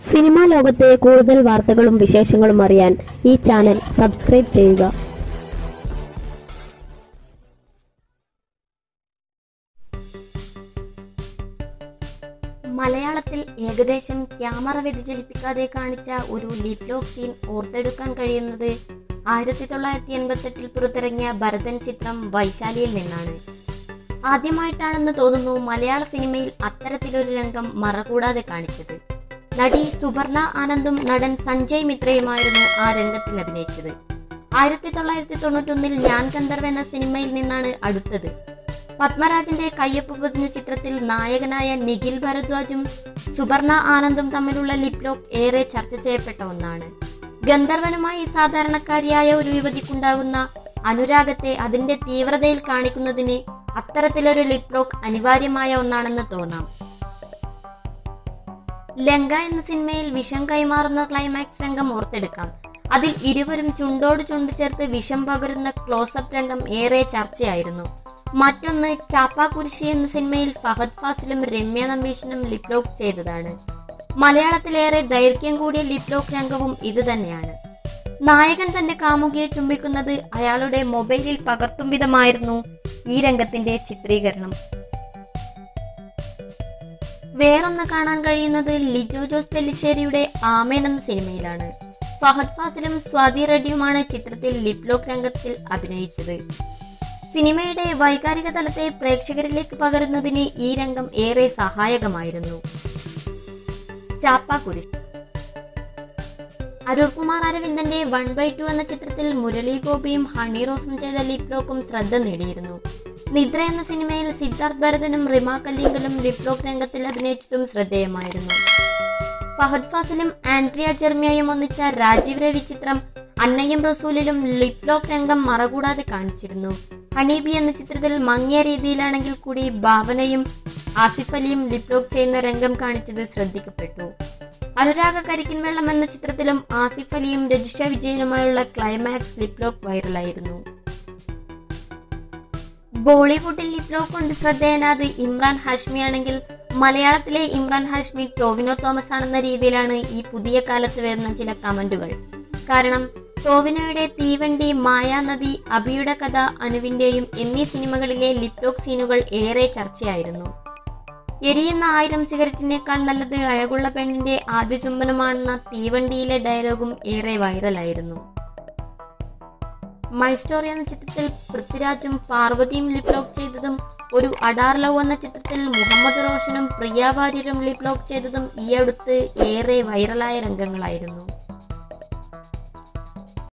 cinema ലോകത്തെ കൂടുതൽ വാർത്തകളും വിശേഷങ്ങളും അറിയാൻ ഈ ചാനൽ സബ്സ്ക്രൈബ് ചെയ്യുക മലയാളത്തിൽ ഏകദേശം ക്യാമറ വ്യതിചലിപ്പിക്കാതെ കാണിച്ച ഒരു ലിപ് ലോക്ക് സീൻ ഓർത്തെടുക്കാൻ കഴിയുന്നത് ആയിരത്തി തൊള്ളായിരത്തി എൺപത്തെട്ടിൽ പുറത്തിറങ്ങിയ ഭരതൻ ചിത്രം വൈശാലിയിൽ നിന്നാണ് ആദ്യമായിട്ടാണെന്ന് തോന്നുന്നു മലയാള സിനിമയിൽ അത്തരത്തിലൊരു രംഗം മറകൂടാതെ കാണിച്ചത് നടി സുവർണ ആനന്ദും നടൻ സഞ്ജയ് മിത്രയുമായിരുന്നു ആ രംഗത്തിൽ അഭിനയിച്ചത് ആയിരത്തി തൊള്ളായിരത്തി തൊണ്ണൂറ്റൊന്നിൽ ഞാൻ ഗന്ധർവ് എന്ന സിനിമയിൽ നിന്നാണ് അടുത്തത് പത്മരാജന്റെ കയ്യൊപ്പ് പതിഞ്ഞ ചിത്രത്തിൽ നായകനായ നിഖിൽ ഭരദ്വാജും സുവർണ ആനന്ദും തമ്മിലുള്ള ലിപ് ലോക്ക് ഏറെ ചർച്ച ചെയ്യപ്പെട്ട ഒന്നാണ് ഗന്ധർവനുമായി സാധാരണക്കാരിയായ ഒരു യുവതിക്കുണ്ടാകുന്ന അനുരാഗത്തെ അതിന്റെ തീവ്രതയിൽ കാണിക്കുന്നതിന് അത്തരത്തിലൊരു ലിപ് ലോക്ക് അനിവാര്യമായ ഒന്നാണെന്ന് തോന്നാം ലങ്ക എന്ന സിനിമയിൽ വിഷം കൈമാറുന്ന ക്ലൈമാക്സ് രംഗം ഓർത്തെടുക്കാം അതിൽ ഇരുവരും ചുണ്ടോട് ചുണ്ട് ചേർത്ത് വിഷം പകരുന്ന ക്ലോസപ്പ് രംഗം ഏറെ ചർച്ചയായിരുന്നു മറ്റൊന്ന് ചാപ്പാക്കുരിശി എന്ന സിനിമയിൽ ഫഹദ് ഫാസിലും രമ്യ നമ്പീശനും ലിപ് ലോക്ക് ചെയ്തതാണ് മലയാളത്തിലേറെ ദൈർഘ്യം കൂടിയ ലിപ് ലോക്ക് രംഗവും ഇത് തന്നെയാണ് നായകൻ തന്റെ കാമുകിയെ ചുംബിക്കുന്നത് അയാളുടെ മൊബൈലിൽ പകർത്തും വിധമായിരുന്നു ഈ രംഗത്തിന്റെ ചിത്രീകരണം വേറൊന്ന് കാണാൻ കഴിയുന്നത് ലിജോ ജോസ് പെല്ലിശ്ശേരിയുടെ ആമേൻ എന്ന സിനിമയിലാണ് ഫഹദ് ഫാസിലും സ്വാതി റെഡ്ഡിയുമാണ് ചിത്രത്തിൽ ലിപ് ലോക്ക് രംഗത്തിൽ അഭിനയിച്ചത് സിനിമയുടെ വൈകാരിക തലത്തെ പ്രേക്ഷകരിലേക്ക് പകരുന്നതിന് ഈ രംഗം ഏറെ സഹായകമായിരുന്നു ചാപ്പാക്കുരിശ് അരുൺകുമാർ അരവിന്ദന്റെ വൺ ബൈ ടു എന്ന ചിത്രത്തിൽ മുരളി ഗോപിയും ഹണി റോസും ചെയ്ത ലിപ് ലോക്കും ശ്രദ്ധ നേടിയിരുന്നു നിദ്ര എന്ന സിനിമയിൽ സിദ്ധാർത്ഥ് ഭരതനും റിമ കല്ലിങ്കലും ലിപ് ലോക്ക് രംഗത്തിൽ അഭിനയിച്ചതും ശ്രദ്ധേയമായിരുന്നു ഫഹദ് ഫാസിലും ആൻഡ്രിയ ജെർമിയയും ഒന്നിച്ച രാജീവ് രവി ചിത്രം അന്നയും റസൂലിലും ലിപ് ലോക്ക് രംഗം മറകൂടാതെ കാണിച്ചിരുന്നു ഹണീബി എന്ന ചിത്രത്തിൽ മങ്ങിയ രീതിയിലാണെങ്കിൽ കൂടി ഭാവനയും ആസിഫ് അലിയും ലിപ് ലോക്ക് ചെയ്യുന്ന രംഗം കാണിച്ചത് ശ്രദ്ധിക്കപ്പെട്ടു അനുരാഗ കരിക്കിൻ വെള്ളം എന്ന ചിത്രത്തിലും ആസിഫ് അലിയും രജിഷ വിജയനുമായുള്ള ക്ലൈമാക്സ് ലിപ് ലോക്ക് വൈറലായിരുന്നു ബോളിവുഡിൽ ലിപ് ലോക്ക് കൊണ്ട് ശ്രദ്ധേയനാത് ഇമ്രാൻ ഹാഷ്മി ആണെങ്കിൽ മലയാളത്തിലെ ഇമ്രാൻ ഹാഷ്മി ടോവിനോ തോമസ് ആണെന്ന രീതിയിലാണ് ഈ പുതിയ കാലത്ത് വരുന്ന ചില കമന്റുകൾ കാരണം ടോവിനോയുടെ തീവണ്ടി മായാനദി അബിയുടെ കഥ അനുവിന്റെയും എന്നീ സിനിമകളിലെ ലിപ് ലോക്ക് സീനുകൾ ഏറെ ചർച്ചയായിരുന്നു എരിയുന്ന ആയിരം സിഗരറ്റിനേക്കാൾ നല്ലത് അഴകുള്ള പെണ്ണിന്റെ ആദ്യ ചുംബനമാണെന്ന തീവണ്ടിയിലെ ഡയലോഗും ഏറെ വൈറലായിരുന്നു മൈ സ്റ്റോറി എന്ന ചിത്രത്തിൽ പൃഥ്വിരാജും പാർവതിയും ലിപ് ലോക്ക് ചെയ്തതും ഒരു അഡാർ ലവ് എന്ന ചിത്രത്തിൽ മുഹമ്മദ് റോഷനും പ്രിയ വാര്യരും ലിപ് ലോക്ക് ചെയ്തതും ഈ അടുത്ത് ഏറെ വൈറലായ രംഗങ്ങളായിരുന്നു